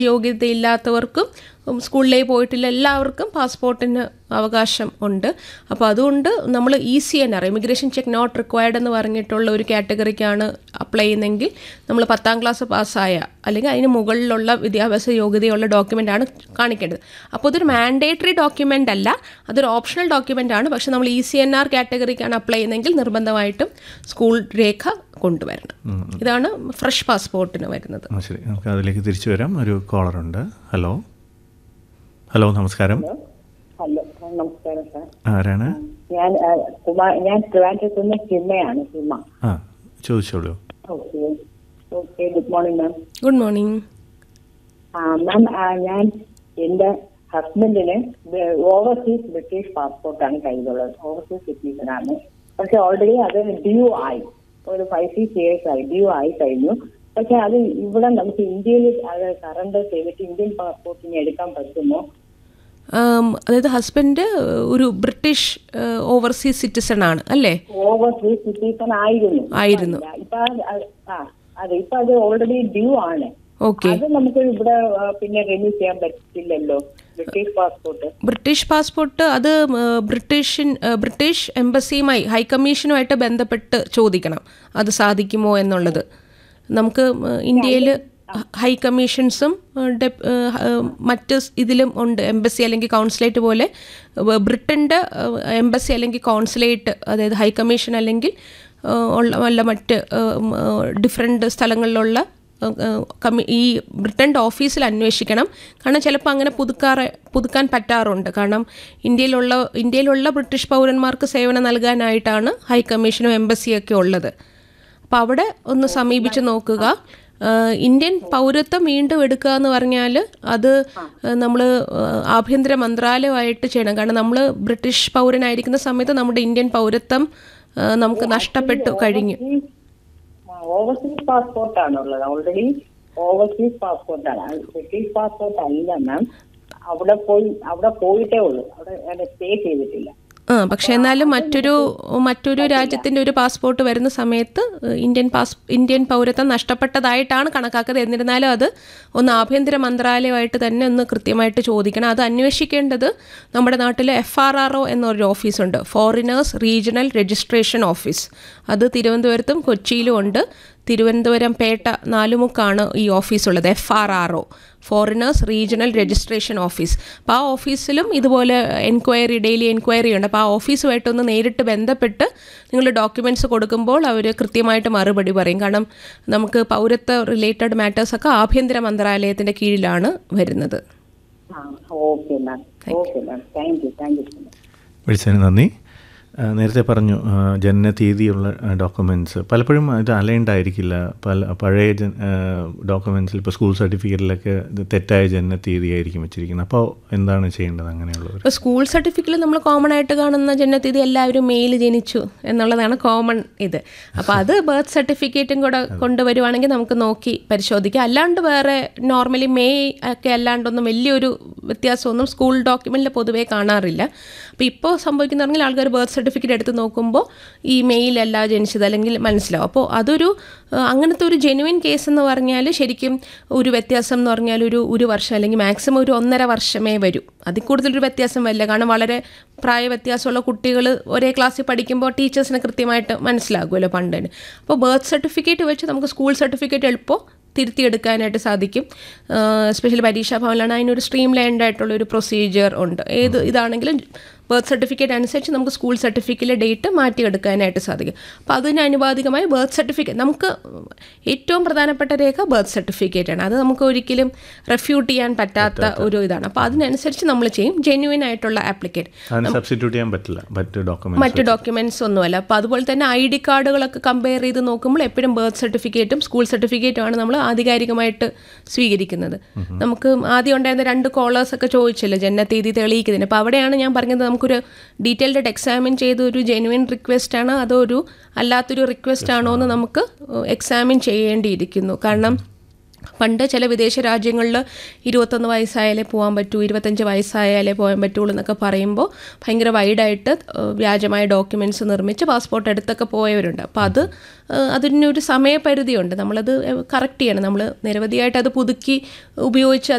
യോഗ്യതയില്ലാത്തവർക്കും ഉം, സ്കൂളിലേക്ക് പോയിട്ടില്ല എല്ലാവർക്കും പാസ്പോർട്ടിന് അവകാശം ഉണ്ട് അപ്പോൾ അതുകൊണ്ട് നമ്മൾ E C N R emigration check not required എന്ന് പറഞ്ഞിട്ടുള്ള ഒരു കാറ്റഗറിക്കാണ് അപ്ലൈ ചെയ്യുന്നതെങ്കിൽ നമ്മൾ പത്താം ക്ലാസ് പാസ്സായ അല്ലെങ്കിൽ അതിന് മുകളിലുള്ള വിദ്യാഭ്യാസ യോഗ്യതയുള്ള ഡോക്യുമെൻ്റ് ആണ് കാണിക്കേണ്ടത് അപ്പോൾ ഇതൊരു മാൻഡേറ്ററി ഡോക്യുമെൻ്റ് അല്ല അതൊരു ഓപ്ഷണൽ ഡോക്യുമെൻ്റ് ആണ് പക്ഷേ നമ്മൾ ഇ സി എൻ ആർ കാറ്റഗറിക്കാണ് അപ്ലൈ ചെയ്യുന്നതെങ്കിൽ നിർബന്ധമായിട്ടും സ്കൂൾ രേഖ കൊണ്ടുവരണം ഇതാണ് ഫ്രഷ് പാസ്പോർട്ടിന് വരുന്നത് ആ ശരി നമുക്ക് അതിലേക്ക് തിരിച്ചു വരാം ഒരു കോളറുണ്ട് ഹലോ ഹലോ നമസ്കാരം ഹലോ നമസ്കാരം സാർ ആരാണ് ഞാൻ ആ, കുമാർ ഞാൻ ട്രിവാൻഡ്രത്ത് നിന്ന് ചിമ്മയാണ് ചിമ്മ ആ ചോദിച്ചോളൂ okay okay good morning ma'am good morning ma'am ഞാൻ എന്റെ ഹസ്ബൻഡിന് ഓവർസീസ് ബ്രിട്ടീഷ് പാസ്പോർട്ടാണ് കയ്യിലുള്ളത് ഓവർസീസ് സിറ്റിസൺ ആണ് പക്ഷെ ഓൾറെഡി അത് ഡ്യൂ ആയി ഒരു ഫൈവ് സിക്സ് ഇയേഴ്സ് ആയി ഡ്യൂ ആയി കഴിഞ്ഞു പക്ഷെ അത് ഇവിടെ നമുക്ക് ഇന്ത്യയിൽ അത് സറണ്ടർ ചെയ്തിട്ട് ഇന്ത്യൻ പാസ്പോർട്ടിന് എടുക്കാൻ പറ്റുമോ ആം, അതായത് ഹസ്ബൻഡ് ഒരു ബ്രിട്ടീഷ് ഓവർസീസ് സിറ്റിസൺ ആണ് അല്ലേ ഓവർസീസ് സിറ്റിസൺ ആയിരുന്നു ആയിരുന്നു. ഇപ്പൊ അത് ആ അതെ ഇപ്പൊ അത് ഓൾറെഡി ഡ്യൂ ആണ് ഓക്കെ അത് നമുക്ക് ഇവിടെ ആ, പിന്നെ റിന്യൂ ചെയ്യാൻ പറ്റില്ലല്ലോ ബ്രിട്ടീഷ് പാസ്പോർട്ട് ബ്രിട്ടീഷ് പാസ്പോർട്ട് അത് ഉം, ബ്രിട്ടീഷിൻ ഏഹ്, ബ്രിട്ടീഷ് എംബസിയുമായി ഹൈക്കമ്മീഷനുമായിട്ട് ബന്ധപ്പെട്ട് ചോദിക്കണം അത് സാധിക്കുമോ എന്നുള്ളത് നമുക്ക് ഇന്ത്യയിൽ ഹൈ കമ്മീഷൻസും ഏഹ്, ഡെപ്- ഏഹ്, ഏഹ്, മറ്റ് സ് ഇതിലും ഉണ്ട് എംബസി അല്ലെങ്കിൽ കോൺസുലേറ്റ് പോലെ ഏഹ്, ബ്രിട്ടൻ്റെ ഏഹ്, എംബസി അല്ലെങ്കിൽ കോൺസുലേറ്റ് അതായത് ഹൈ കമ്മീഷൻ അല്ലെങ്കിൽ ഏഹ്, ഉള്ള വല്ല മറ്റ് ഡിഫറെൻറ്റ് സ്ഥലങ്ങളിലുള്ള ഏഹ് കമ്മി ഈ ബ്രിട്ടൻ്റെ ഓഫീസിൽ അന്വേഷിക്കണം കാരണം ചിലപ്പോൾ അങ്ങനെ പുതുക്കാറ് പുതുക്കാൻ പറ്റാറുണ്ട് കാരണം ഇന്ത്യയിലുള്ള ഇന്ത്യയിലുള്ള ബ്രിട്ടീഷ് പൗരന്മാർക്ക് സേവനം നൽകാനായിട്ടാണ് ഹൈ കമ്മീഷനും എംബസിയൊക്കെ ഉള്ളത് അപ്പോൾ അവിടെ ഒന്ന് സമീപിച്ച് നോക്കുക ഏഹ് ഇന്ത്യൻ പൗരത്വം വീണ്ടും എടുക്കുക എന്ന് പറഞ്ഞാൽ അത് നമ്മൾ ആഭ്യന്തര മന്ത്രാലയമായിട്ട് ചെയ്യണം കാരണം നമ്മൾ ബ്രിട്ടീഷ് പൗരനായിരിക്കുന്ന സമയത്ത് നമ്മുടെ ഇന്ത്യൻ പൗരത്വം ഏഹ് നമുക്ക് നഷ്ടപ്പെട്ടു കഴിഞ്ഞു ഓവർസീസ് പാസ്പോർട്ടാണുള്ളത് ഓൾറെഡി ഓവർസീസ് പാസ്പോർട്ടാണ് ബ്രിട്ടീഷ് പാസ്പോർട്ട് അല്ല മാം അവിടെ പോയി അവിടെ പോയിട്ടേ ഉള്ളൂ അവിടെ സ്റ്റേ ചെയ്തിട്ടില്ല ആ പക്ഷെ എന്നാലും മറ്റൊരു മറ്റൊരു രാജ്യത്തിൻ്റെ ഒരു പാസ്പോർട്ട് വരുന്ന സമയത്ത് ഇന്ത്യൻ പാസ് ഇന്ത്യൻ പൗരത്വം നഷ്ടപ്പെട്ടതായിട്ടാണ് കണക്കാക്കുന്നത് എന്നിരുന്നാലും അത് ഒന്ന് ആഭ്യന്തര മന്ത്രാലയമായിട്ട് തന്നെ ഒന്ന് കൃത്യമായിട്ട് ചോദിക്കണം അത് അന്വേഷിക്കേണ്ടത് നമ്മുടെ നാട്ടിൽ എഫ് ആർ ആർ ഒ എന്നൊരു ഓഫീസുണ്ട് ഫോറിനേഴ്സ് റീജിയണൽ രജിസ്ട്രേഷൻ ഓഫീസ് അത് തിരുവനന്തപുരത്തും കൊച്ചിയിലും ഉണ്ട് തിരുവനന്തപുരം പേട്ട നാലുമുക്കാണ് ഈ ഓഫീസുള്ളത് F R R O foreigners regional registration office അപ്പോൾ ആ ഓഫീസിലും ഇതുപോലെ എൻക്വയറി ഡെയിലി എൻക്വയറി ഉണ്ട് അപ്പോൾ ആ ഓഫീസുമായിട്ടൊന്ന് നേരിട്ട് ബന്ധപ്പെട്ട് നിങ്ങൾ ഡോക്യുമെൻറ്റ്സ് കൊടുക്കുമ്പോൾ അവർ കൃത്യമായിട്ട് മറുപടി പറയും കാരണം നമുക്ക് പൗരത്വ റിലേറ്റഡ് മാറ്റേഴ്സൊക്കെ ആഭ്യന്തര മന്ത്രാലയത്തിൻ്റെ കീഴിലാണ് വരുന്നത് ആ okay ma'am okay ma'am thank you thank you so much വിളിച്ചതിന് നന്ദി ആ, നേരത്തെ പറഞ്ഞു ആ, ജനനതീയതിയുള്ള ഡോക്യുമെൻറ്റ്സ് പലപ്പോഴും ഇത് അലൈൻഡ് ആയിരിക്കില്ല പല പഴയ ജൻ ഡോക്യുമെൻറ്റ്സിൽ ഇപ്പോൾ സ്കൂൾ സർട്ടിഫിക്കറ്റിലൊക്കെ ഇത് തെറ്റായ ജനനതീയതി ആയിരിക്കും വെച്ചിരിക്കുന്നത് അപ്പോൾ എന്താണ് ചെയ്യേണ്ടത് അങ്ങനെയുള്ളവർ ഇപ്പോൾ സ്കൂൾ സർട്ടിഫിക്കറ്റിൽ നമ്മൾ കോമൺ ആയിട്ട് കാണുന്ന ജനനത്തീയതി എല്ലാവരും മെയിൽ ജനിച്ചു എന്നുള്ളതാണ് കോമൺ ഇത് അപ്പോൾ അത് ബർത്ത് സർട്ടിഫിക്കറ്റും കൂടെ കൊണ്ടുവരുവാണെങ്കിൽ നമുക്ക് നോക്കി പരിശോധിക്കാം അല്ലാണ്ട് വേറെ നോർമലി മെയ് ഒക്കെ അല്ലാണ്ടൊന്നും വലിയൊരു വ്യത്യാസമൊന്നും സ്കൂൾ ഡോക്യുമെൻറ്റിൽ പൊതുവേ കാണാറില്ല അപ്പോൾ ഇപ്പോൾ സംഭവിക്കുന്നതെങ്കിൽ ആൾക്കാർ ബർത്ത് സർട്ടിഫിക്കറ്റ് എടുത്ത് നോക്കുമ്പോൾ ഈ മെയിലല്ല ജനിച്ചത് അല്ലെങ്കിൽ മനസ്സിലാവും അപ്പോൾ അതൊരു ആ, അങ്ങനത്തെ ഒരു ജെനുവിൻ കേസ് എന്ന് പറഞ്ഞാൽ ശരിക്കും ഒരു വ്യത്യാസം എന്ന് പറഞ്ഞാൽ ഒരു ഒരു വർഷം അല്ലെങ്കിൽ മാക്സിമം ഒരു ഒന്നര വർഷമേ വരൂ അതിൽ കൂടുതലൊരു വ്യത്യാസം വരില്ല കാരണം വളരെ പ്രായ വ്യത്യാസമുള്ള കുട്ടികൾ ഒരേ ക്ലാസ്സിൽ പഠിക്കുമ്പോൾ ടീച്ചേഴ്സിന് കൃത്യമായിട്ട് മനസ്സിലാകുമല്ലോ പണ്ട് തന്നെ അപ്പോൾ ബർത്ത് സർട്ടിഫിക്കറ്റ് വെച്ച് നമുക്ക് സ്കൂൾ സർട്ടിഫിക്കറ്റ് എളുപ്പം തിരുത്തിയെടുക്കാനായിട്ട് സാധിക്കും എസ്പെഷ്യലി പരീക്ഷാ ഭവനിലാണ് അതിനൊരു സ്ട്രീം ലൈൻഡ് ആയിട്ടുള്ള ഒരു പ്രൊസീജിയർ ഉണ്ട് ഏത് ഇതാണെങ്കിലും ബർത്ത് സർട്ടിഫിക്കറ്റ് അനുസരിച്ച് നമുക്ക് സ്കൂൾ സർട്ടിഫിക്കറ്റിലെ ഡേറ്റ് മാറ്റിയെടുക്കാനായിട്ട് സാധിക്കും അപ്പോൾ അതിന് അനുപാതികമായി ബർത്ത് സർട്ടിഫിക്കറ്റ് നമുക്ക് ഏറ്റവും പ്രധാനപ്പെട്ട രേഖ ബർത്ത് സർട്ടിഫിക്കറ്റ് ആണ് അത് നമുക്ക് ഒരിക്കലും റെഫ്യൂട്ട് ചെയ്യാൻ പറ്റാത്ത ഒരു ഇതാണ് അപ്പോൾ അതിനനുസരിച്ച് നമ്മൾ ചെയ്യും ജെന്യുവൻ ആയിട്ടുള്ള ആപ്ലിക്കേറ്റ് അതിന് സബ്സ്റ്റിറ്റ്യൂട്ട് ചെയ്യാൻ പറ്റില്ല മറ്റ് ഡോക്യുമെൻറ്റ്സ് മറ്റ് ഡോക്യുമെന്റ്സ് ഒന്നുമല്ല അപ്പോൾ അതുപോലെ തന്നെ ഐ ഡി കാർഡുകളൊക്കെ കമ്പയർ ചെയ്ത് നോക്കുമ്പോൾ എപ്പോഴും ബർത്ത് സർട്ടിഫിക്കറ്റും സ്കൂൾ സർട്ടിഫിക്കറ്റും ആണ് നമ്മൾ ആധികാരികമായിട്ട് സ്വീകരിക്കുന്നത് നമുക്ക് ആദ്യം ഉണ്ടായിരുന്ന രണ്ട് കോളേഴ്സ് ഒക്കെ ചോദിച്ചല്ലോ ജനനത്തീയതി തെളിയിക്കുന്നതിന് അപ്പോൾ അവിടെയാണ് ഞാൻ പറഞ്ഞത് നമുക്കൊരു ഡീറ്റെയിൽഡ് എക്സാമിൻ ചെയ്ത ഒരു ജെനുവിൻ റിക്വസ്റ്റ് ആണോ അതോ ഒരു അല്ലാത്തൊരു റിക്വസ്റ്റ് ആണോ എന്ന് നമുക്ക് എക്സാമിൻ ചെയ്യേണ്ടിയിരിക്കുന്നു കാരണം പണ്ട് ചില വിദേശ രാജ്യങ്ങളിൽ ഇരുപത്തൊന്ന് വയസ്സായാലേ പോകാൻ പറ്റൂ ഇരുപത്തഞ്ച് വയസ്സായാലേ പോകാൻ പറ്റുള്ളൂ എന്നൊക്കെ പറയുമ്പോൾ ഭയങ്കര വൈഡായിട്ട് ഏഹ്, വ്യാജമായ ഡോക്യുമെൻറ്റ്സ് നിർമ്മിച്ച് പാസ്പോർട്ട് എടുത്തൊക്കെ പോയവരുണ്ട് അപ്പോൾ അത് ഏഹ്, അതിനൊരു സമയപരിധിയുണ്ട് നമ്മളത് കറക്റ്റ് ചെയ്യണം നമ്മൾ നിരവധിയായിട്ട് അത് പുതുക്കി ഉപയോഗിച്ച്